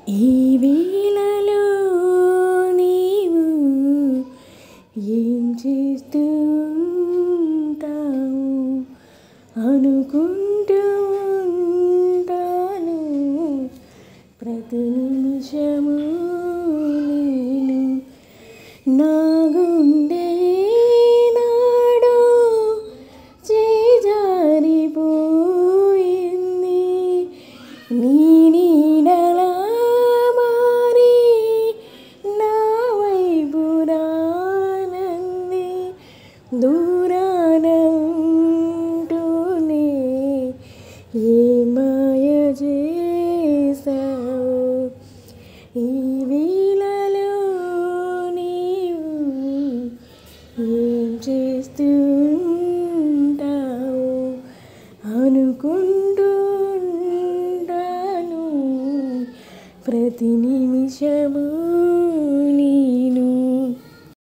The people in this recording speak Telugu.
ఈ వేళలో నీవు ఏం చేస్తూ ఉంటావు అనుకుంటూ ఉంటాను ప్రతి నిమిషము నేను నా గుండె నాడు చేజారిపోయింది నీ నీడలా మారి నా వైపు రానంది దూరాన ఉంటూనే ఏ మాయ చేసావు ఈ వేళలో నీవు ఏం చేస్తూ ఉంటావు అనుకుంటూ ఉంటాను ప్రతి నిమిషము